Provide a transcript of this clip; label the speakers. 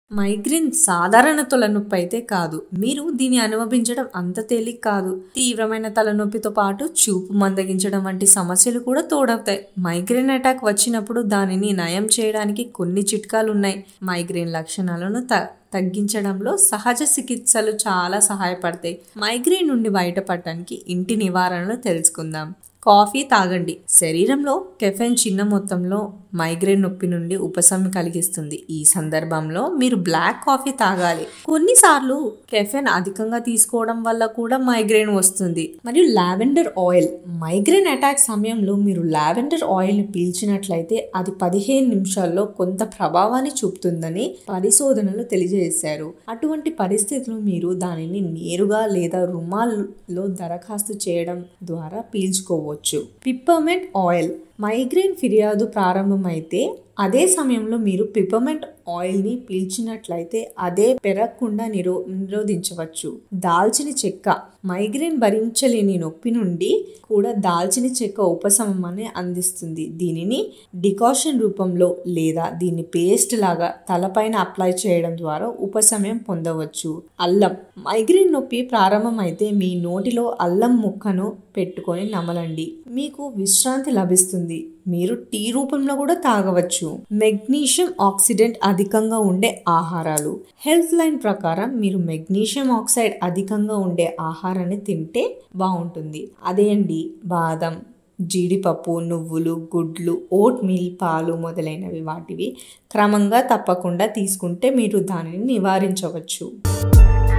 Speaker 1: migraine సాధారణ తలనొప్పి అయితే కాదు మీరు దీన్ని అనుభవించడం అంత తేలిక కాదు తీవ్రమైన తలనొప్పితో పాటు చూపు మందగించడం వంటి సమస్యలు కూడా తోడవుతాయి మైగ్రేన్ అటాక్ వచ్చినప్పుడు దానిని నయం చేయడానికి కొన్ని చిట్కాలు ఉన్నాయి మైగ్రేన్ లక్షణాలను త తగ్గించడంలో సహజ చికిత్సలు చాలా సహాయపడతాయి మైగ్రేన్ నుండి బయటపడటానికి ఇంటి నివారణలు తెలుసుకుందాం కాఫీ తాగండి శరీరంలో కెఫెన్ చిన్న మొత్తంలో మైగ్రేన్ నొప్పి నుండి ఉపశమనం కలిగిస్తుంది ఈ సందర్భంలో మీరు బ్లాక్ కాఫీ తాగాలి కొన్నిసార్లు కెఫెన్ అధికంగా తీసుకోవడం వల్ల కూడా మైగ్రేన్ వస్తుంది మరియు లావెండర్ ఆయిల్ మైగ్రేన్ అటాక్ సమయంలో మీరు లావెండర్ ఆయిల్ని పీల్చినట్లయితే అది పదిహేను నిమిషాల్లో కొంత ప్రభావాన్ని చూపుతుందని పరిశోధనలు తెలియజేశారు అటువంటి పరిస్థితుల్లో మీరు దానిని నేరుగా లేదా రుమాల్లో దరఖాస్తు చేయడం ద్వారా పీల్చుకోవచ్చు పిప్పర్మెంట్ ఆయిల్ మైగ్రేన్ ఫిర్యాదు ప్రారంభమైతే అదే సమయంలో మీరు పిపర్మెంట్ ఆయిల్ని పీల్చినట్లయితే అదే పెరగకుండా నిరో నిరోధించవచ్చు దాల్చిన చెక్క మైగ్రేన్ భరించలేని నొప్పి నుండి కూడా దాల్చిన చెక్క ఉపశమనాన్ని అందిస్తుంది దీనిని డికాషన్ రూపంలో లేదా దీన్ని పేస్ట్ లాగా తలపైన అప్లై చేయడం ద్వారా ఉపశమనం పొందవచ్చు అల్లం మైగ్రేన్ నొప్పి ప్రారంభమైతే మీ నోటిలో అల్లం ముక్కను పెట్టుకొని నమలండి మీకు విశ్రాంతి లభిస్తుంది మీరు టీ రూపంలో కూడా తాగవచ్చు మెగ్నీషియం ఆక్సిడెంట్ అధికంగా ఉండే ఆహారాలు హెల్త్ లైన్ ప్రకారం మీరు మెగ్నీషియం ఆక్సైడ్ అధికంగా ఉండే ఆహారాన్ని తింటే బాగుంటుంది అదే అండి బాదం జీడిపప్పు నువ్వులు గుడ్లు ఓట్ మీల్ పాలు మొదలైనవి వాటివి క్రమంగా తప్పకుండా తీసుకుంటే మీరు దానిని నివారించవచ్చు